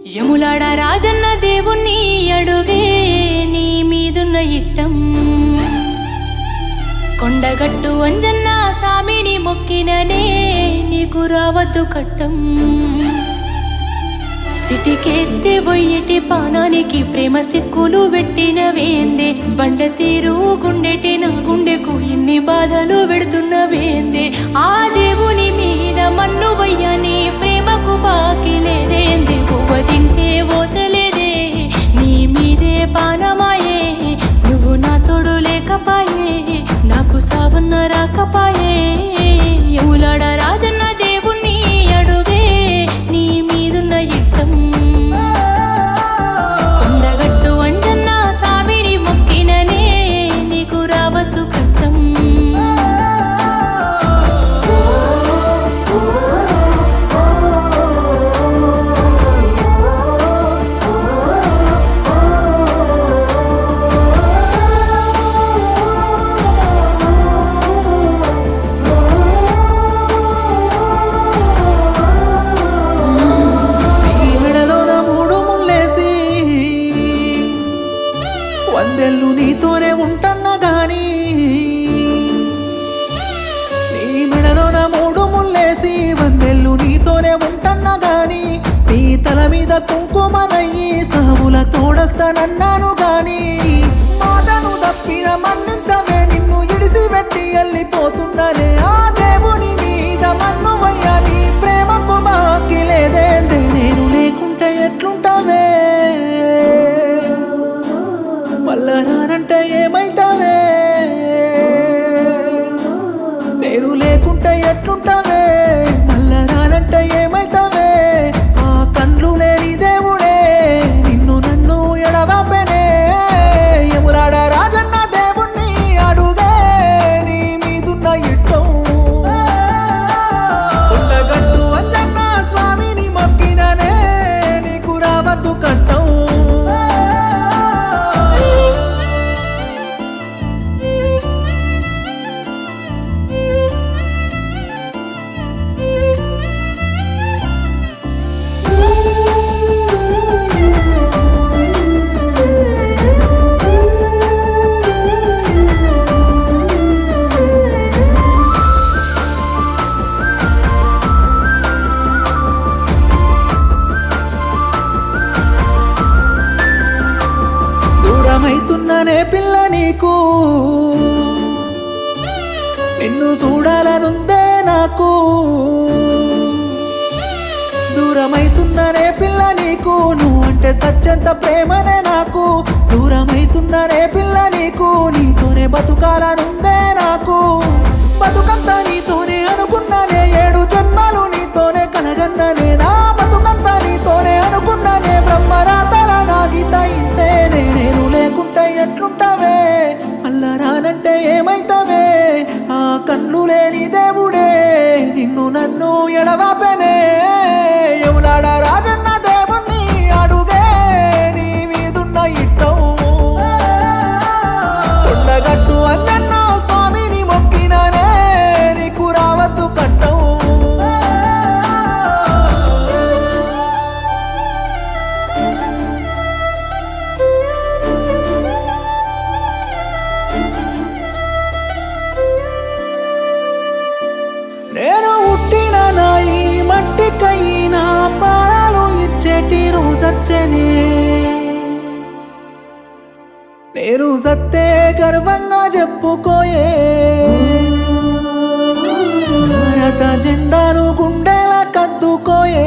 యములాడ రాజన్న దేవుణ్ణి అడుగే నీ మీదున్న ఇట్టం కొండగట్టు అంజన్న సామిని మొక్కిననే నీకు రావద్దు కట్టం సిటికెత్తి బొయ్యటి పానానికి ప్రేమ సిక్కులు పెట్టిన వేందే బండ తీరు గుండెటి నా గుండెకు ఇన్ని బాధలు పెడుతున్న వేందే ఆ దేవుని మీద మన్ను వయ్యని ప్రేమకు బాకి లేదేందే పువ్వ తింటే ఓతలేదే నీ మీదే పానమాయే నువ్వు నా తోడు లేకపాయే నాకు సావన్న రాకపాయే యములాడ రాజన్న దేవుణ్ణి అడుగే నీ మీదున్న ఇట్టం కొండగట్టు అంజన్న సామిని మొక్కిననే నీకు రావద్దు కట్టం నీ మెడలోన మూడు ముల్లేసి వందెల్లు నీతోనే ఉంటన్నా గాని నీ మెడలోన మూడు ముల్లేసి వందెల్లు నీతోనే ఉంటన్నా గాని నీ తల మీద కుంకుమనయ్యి సావుల తోడస్తానన్నాను గాని మాటను తప్పిన మన్నించవే నిన్ను ఇడిసి పెట్టి వెళ్ళిపోతున్నానే ఆ దేవుని మీద మన్నువయ్యా నీ ప్రేమకు మాకి లేదేంది నేను లేకుంటే ఎట్లుంటావే మళ్ళా రానంటే ఏమైతావే నేను లేకుంటే ఎట్లుంటావే మళ్ళా రానంటే ఏమైతావే ఆ కండ్లు లేని దేవుడే నిన్ను నన్ను ఎడవాపెనే ఎమురాడ రాజన్న దేవుణ్ణి అడుగే నీ మీదున్న ఇట్టం ఉండగట్టు అంజన్న స్వామిని మొక్కిననే నీకు రావద్దు కట్టం దూరమైతున్ననే పిల్ల నీకు నిన్ను చూడాలనుందే నాకు దూరమైతున్ననే పిల్ల నీకు నువ్వంటే సత్యంత ప్రేమనే నాకు దూరమైతున్ననే పిల్ల నీకు నీతోనే బతుకాలనుందే నాకు బతుకంతా నీతోనే అనుకున్నానే ఏడు జన్మలు నీతోనే కనగన్ననే నా బతుకంతా నీతోనే అనుకున్నానే బ్రహ్మరాతల నా గీత ఇంతేనే నేను లేకుంటే ఎట్లుంటావే మళ్ళా రానంటే ఏమైతావే ఆ కళ్ళు లేని దేవుడే నిన్ను నన్ను ఎడవాపెనే ఎవలాడ రాజన్న దేవుణ్ణి అడుగే నీ మీదున్న ఇట్టం కొండగట్టు అంజన్న స్వామిని మొక్కిననే నీకు రావద్దు కట్టం నేను పుట్టిన నా ఈ మట్టికైనా ప్రాణాలు ఇచ్చేటి రోజచ్చనే నేను సత్తే గర్వంగా చెప్పుకోయే భారత జెండాను గుండెల కద్దుకోయే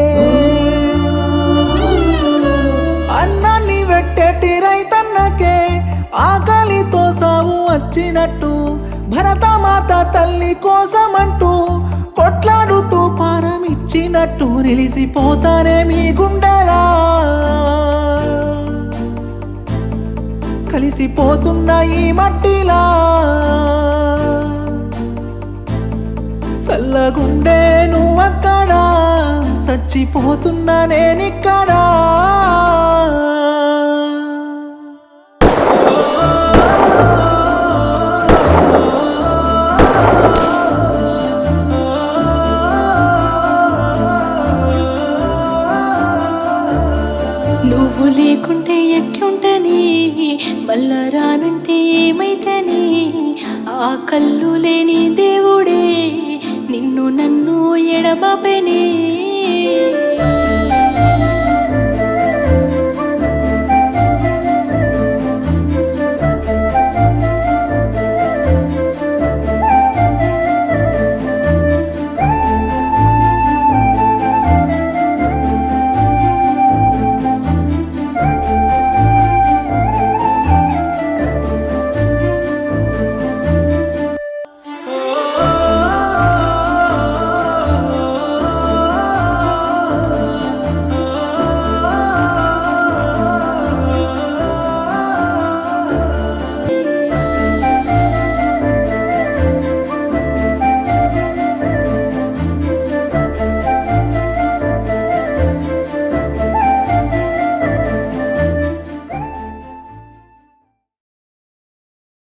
అన్నాన్ని పెట్టేటి రైతన్నకే ఆకలితో సాగు వచ్చినట్టు భరతమాత తల్లి కోసమంటూ కొట్లాడుతూ పారం ఇచ్చినట్టు నిలిసిపోతానే మీ గుండెలా కలిసిపోతున్న ఈ మట్టిలా చల్లగుండే నువ్వక్కడా చచ్చిపోతున్నా నేనిక్కడా ఆ కళ్ళు లేని దేవుడే నిన్ను నన్ను ఎడబాపెనే